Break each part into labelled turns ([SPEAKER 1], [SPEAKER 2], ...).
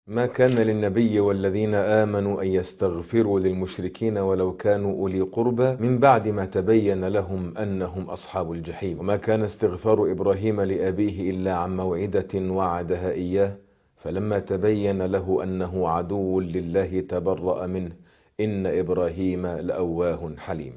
[SPEAKER 1] ما كان للنبي والذين آمنوا أن يستغفروا للمشركين ولو كانوا أولي قربى من بعد ما تبين لهم أنهم أصحاب الجحيم وما كان استغفار إبراهيم لأبيه إلا عن موعدة وعدها إياه فلما تبين له أنه عدو لله تبرأ منه إن إبراهيم لأواه حليم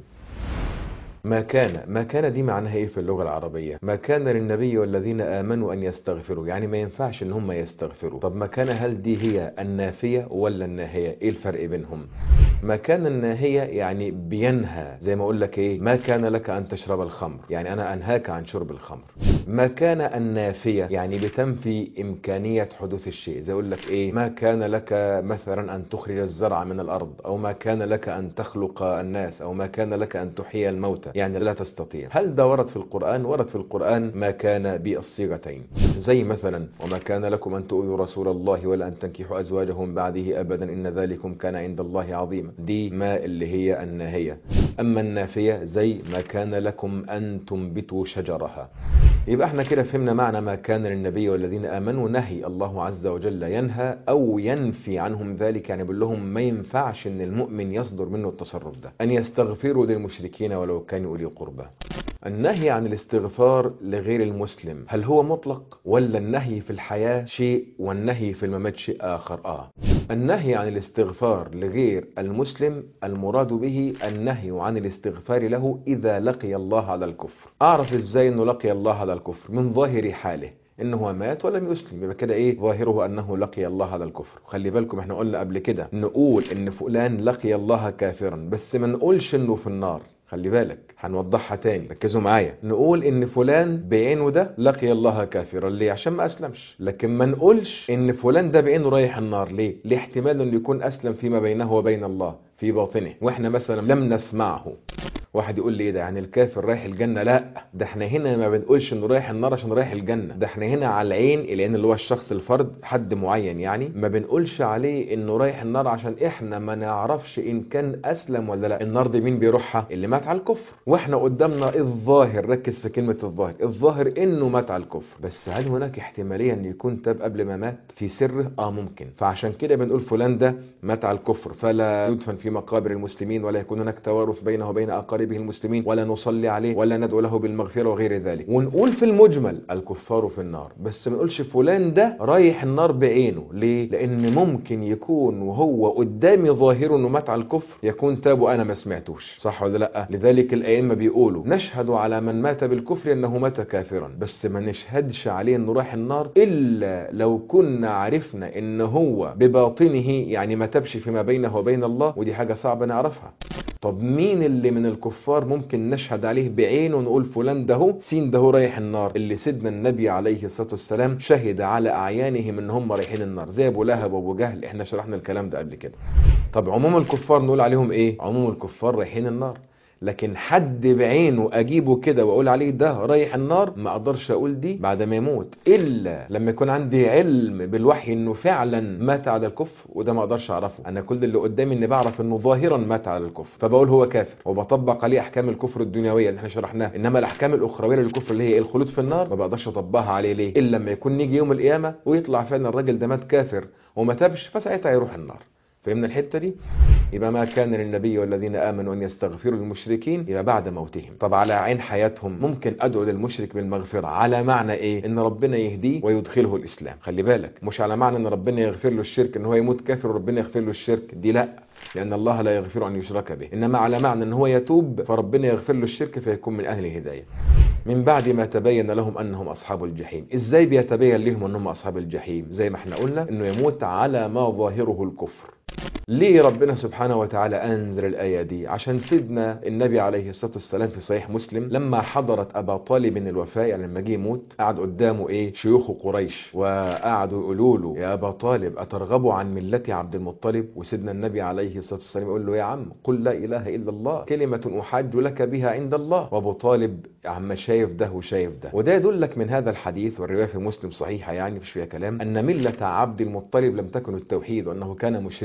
[SPEAKER 1] ما كان ما كان دي معناها ايه في اللغة العربية ما كان للنبي والذين آمنوا أن يستغفروا يعني ما ينفعش ان هم يستغفروا طب ما كان هل دي هي النافية ولا الناهية ايه الفرق بينهم ما كان الناهية يعني بينهى زي ما اقول لك ايه ما كان لك ان تشرب الخمر يعني انا انهاك عن شرب الخمر ما كان النافية يعني بتنفي امكانية حدوث الشيء زي اقول لك ايه ما كان لك مثلا ان تخرج الزرع من الارض او ما كان لك ان تخلق الناس او ما كان لك ان تحيي الموتى يعني لا تستطيع هل ده ورد في القرآن ورد في القرآن ما كان بالصيغتين زي مثلا وما كان لكم أن تؤذوا رسول الله ولا أن تنكحوا أزواجهم بعده أبدا إن ذلكم كان عند الله عظيما دي ما اللي هي الناهية أما النافية زي ما كان لكم أن تنبتوا شجرها يبقى احنا كده فهمنا معنى ما كان للنبي والذين آمنوا نهي الله عز وجل ينهى أو ينفي عنهم ذلك يعني بيقول لهم ما ينفعش ان المؤمن يصدر منه التصرف ده أن يستغفروا للمشركين ولو كانوا أولي قربى النهي عن الاستغفار لغير المسلم هل هو مطلق ولا النهي في الحياة شيء والنهي في الممات شيء آخر آه النهي عن الاستغفار لغير المسلم المراد به النهي عن الاستغفار له إذا لقي الله على الكفر أعرف إزاي أنه لقي الله على الكفر من ظاهر حاله انه هو مات ولم يسلم يبقى كده ايه ظاهره انه لقي الله على الكفر خلي بالكم احنا قلنا قبل كده نقول ان فلان لقي الله كافرا بس ما نقولش انه في النار خلي بالك هنوضحها تاني ركزوا معايا نقول ان فلان بعينه ده لقي الله كافرا ليه عشان ما اسلمش لكن ما نقولش ان فلان ده بعينه رايح النار ليه ليه احتمال انه يكون اسلم فيما بينه وبين الله في باطنه واحنا مثلا لم نسمعه واحد يقول لي ايه ده يعني الكافر رايح الجنه لا ده احنا هنا ما بنقولش انه رايح النار عشان رايح الجنه ده احنا هنا على العين العين اللي هو الشخص الفرد حد معين يعني ما بنقولش عليه انه رايح النار عشان احنا ما نعرفش ان كان اسلم ولا لا النار دي مين بيروحها اللي مات على الكفر واحنا قدامنا الظاهر ركز في كلمه الظاهر الظاهر انه مات على الكفر بس هل هناك احتماليه ان يكون تاب قبل ما مات في سره اه ممكن فعشان كده بنقول فلان ده مات على الكفر فلا يدفن في مقابر المسلمين ولا يكون هناك توارث بينه وبين اقاربه المسلمين ولا نصلي عليه ولا ندعو له بالمغفره وغير ذلك ونقول في المجمل الكفار في النار بس ما نقولش فلان ده رايح النار بعينه ليه لان ممكن يكون وهو قدامي ظاهره انه مات على الكفر يكون تاب وانا ما سمعتوش صح ولا لا لذلك الائمه بيقولوا نشهد على من مات بالكفر انه مات كافرا بس ما نشهدش عليه انه راح النار الا لو كنا عرفنا ان هو بباطنه يعني ما تبش فيما بينه وبين الله ودي حاجه صعبه نعرفها طب مين اللي من الكفار ممكن نشهد عليه بعينه ونقول فلان ده هو سين ده هو رايح النار اللي سيدنا النبي عليه الصلاه والسلام شهد على اعيانهم ان هم رايحين النار زي ابو لهب وابو جهل احنا شرحنا الكلام ده قبل كده طب عموم الكفار نقول عليهم ايه عموم الكفار رايحين النار لكن حد بعينه اجيبه كده واقول عليه ده رايح النار ما اقدرش اقول دي بعد ما يموت الا لما يكون عندي علم بالوحي انه فعلا مات على الكفر وده ما اقدرش اعرفه انا كل اللي قدامي اني بعرف انه ظاهرا مات على الكفر فبقول هو كافر وبطبق عليه احكام الكفر الدنيويه اللي احنا شرحناها انما الاحكام الاخرويه للكفر اللي هي الخلود في النار ما بقدرش اطبقها عليه ليه الا لما يكون نيجي يوم القيامه ويطلع فعلا الراجل ده مات كافر وما تابش فساعتها يروح النار فهمنا الحته دي يبقى ما كان للنبي والذين امنوا ان يستغفروا للمشركين يبقى بعد موتهم طب على عين حياتهم ممكن ادعو للمشرك بالمغفره على معنى ايه ان ربنا يهديه ويدخله الاسلام خلي بالك مش على معنى ان ربنا يغفر له الشرك ان هو يموت كافر وربنا يغفر له الشرك دي لا لأن الله لا يغفر أن يشرك به إنما على معنى أن هو يتوب فربنا يغفر له الشرك فيكون من أهل الهداية من بعد ما تبين لهم أنهم أصحاب الجحيم إزاي بيتبين لهم أنهم أصحاب الجحيم زي ما احنا قلنا أنه يموت على ما ظاهره الكفر ليه ربنا سبحانه وتعالى أنزل الآية دي عشان سيدنا النبي عليه الصلاة والسلام في صحيح مسلم لما حضرت أبا طالب الوفاة يعني لما جه يموت قعد قدامه إيه شيوخ قريش وقعدوا يقولوا له يا أبا طالب أترغب عن ملة عبد المطلب وسيدنا النبي عليه الصلاة والسلام يقول له يا عم قل لا إله إلا الله كلمة أحاج لك بها عند الله وأبو طالب عم شايف ده وشايف ده وده يدلك من هذا الحديث والرواية في مسلم صحيحة يعني مش فيها كلام أن ملة عبد المطلب لم تكن التوحيد وأنه كان مشركا ده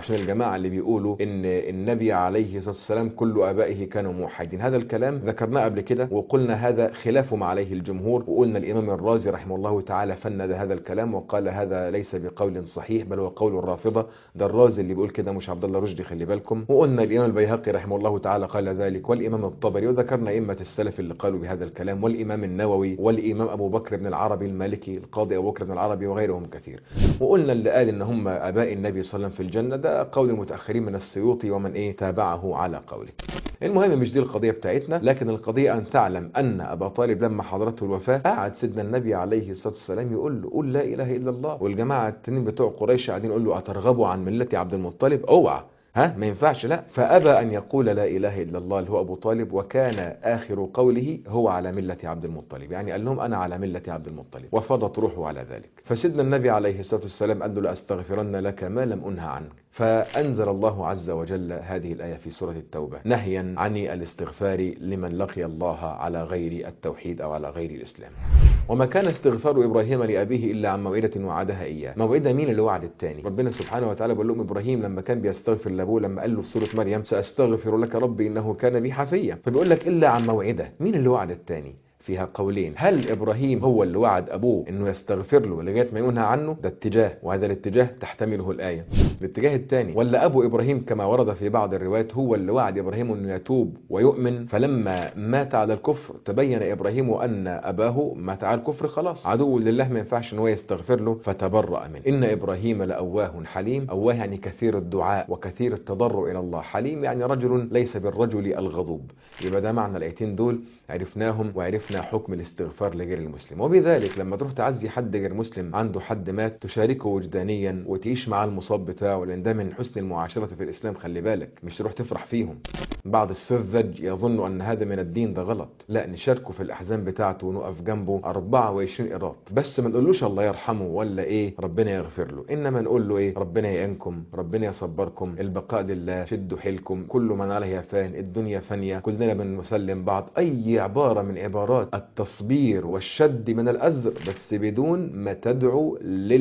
[SPEAKER 1] عشان الجماعة اللي بيقولوا ان النبي عليه الصلاة والسلام كل ابائه كانوا موحدين هذا الكلام ذكرناه قبل كده وقلنا هذا خلاف ما عليه الجمهور وقلنا الامام الرازي رحمه الله تعالى فند هذا الكلام وقال هذا ليس بقول صحيح بل هو قول الرافضة ده الرازي اللي بيقول كده مش عبد الله رشدي خلي بالكم وقلنا الامام البيهقي رحمه الله تعالى قال ذلك والامام الطبري وذكرنا ائمة السلف اللي قالوا بهذا الكلام والامام النووي والامام ابو بكر بن العربي المالكي القاضي ابو بكر بن العربي وغيرهم كثير وقلنا اللي قال ان هم اباء النبي صلى الله عليه وسلم في الجنة ده قول المتأخرين من السيوطي ومن ايه تابعه على قوله المهم مش دي القضية بتاعتنا لكن القضية ان تعلم ان ابا طالب لما حضرته الوفاة قعد سيدنا النبي عليه الصلاة والسلام يقول له قل لا اله الا الله والجماعة التانيين بتوع قريش قاعدين يقول له اترغبوا عن ملة عبد المطلب اوعى ها ما ينفعش لا فأبى أن يقول لا إله إلا الله اللي هو أبو طالب وكان آخر قوله هو على ملة عبد المطلب يعني قال لهم أنا على ملة عبد المطلب وفضت روحه على ذلك فسيدنا النبي عليه الصلاة والسلام قال له لأستغفرن لك ما لم أنهى عنك فأنزل الله عز وجل هذه الآية في سورة التوبة نهيا عن الاستغفار لمن لقي الله على غير التوحيد أو على غير الإسلام وما كان استغفار إبراهيم لأبيه إلا عن موعدة وعدها إياه موعدة مين اللي وعد التاني ربنا سبحانه وتعالى بيقول لهم إبراهيم لما كان بيستغفر لأبوه لما قال له في سورة مريم سأستغفر لك ربي إنه كان بي حفيا فبيقول لك إلا عن موعدة مين اللي وعد التاني فيها قولين هل ابراهيم هو اللي وعد ابوه انه يستغفر له لغايه ما ينهى عنه ده اتجاه وهذا الاتجاه تحتمله الايه الاتجاه الثاني ولا ابو ابراهيم كما ورد في بعض الروايات هو اللي وعد ابراهيم انه يتوب ويؤمن فلما مات على الكفر تبين ابراهيم ان اباه مات على الكفر خلاص عدو لله ما ينفعش ان هو يستغفر له فتبرأ منه ان ابراهيم لاواه حليم اواه يعني كثير الدعاء وكثير التضرع الى الله حليم يعني رجل ليس بالرجل الغضوب يبقى ده معنى الايتين دول عرفناهم وعرفنا حكم الاستغفار لغير المسلم وبذلك لما تروح تعزي حد غير مسلم عنده حد مات تشاركه وجدانيا وتعيش معاه المصاب بتاعه لان ده من حسن المعاشرة في الاسلام خلي بالك مش تروح تفرح فيهم بعض السذج يظن ان هذا من الدين ده غلط لا نشاركه في الاحزان بتاعته ونقف جنبه 24 قيراط بس ما نقولوش الله يرحمه ولا ايه ربنا يغفر له انما نقول له ايه ربنا يعينكم ربنا يصبركم البقاء لله شدوا حيلكم كل من عليها فان الدنيا فانيه كلنا بنسلم بعض اي عباره من عبارات التصبير والشد من الأزر بس بدون ما تدعو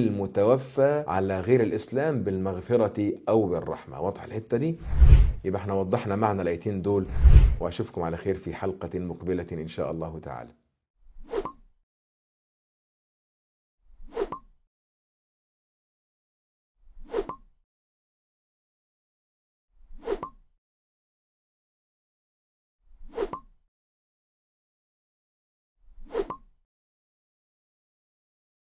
[SPEAKER 1] للمتوفى على غير الإسلام بالمغفرة أو بالرحمة واضح الحتة دي يبقى احنا وضحنا معنى الآيتين دول وأشوفكم على خير في حلقة مقبلة إن شاء الله تعالى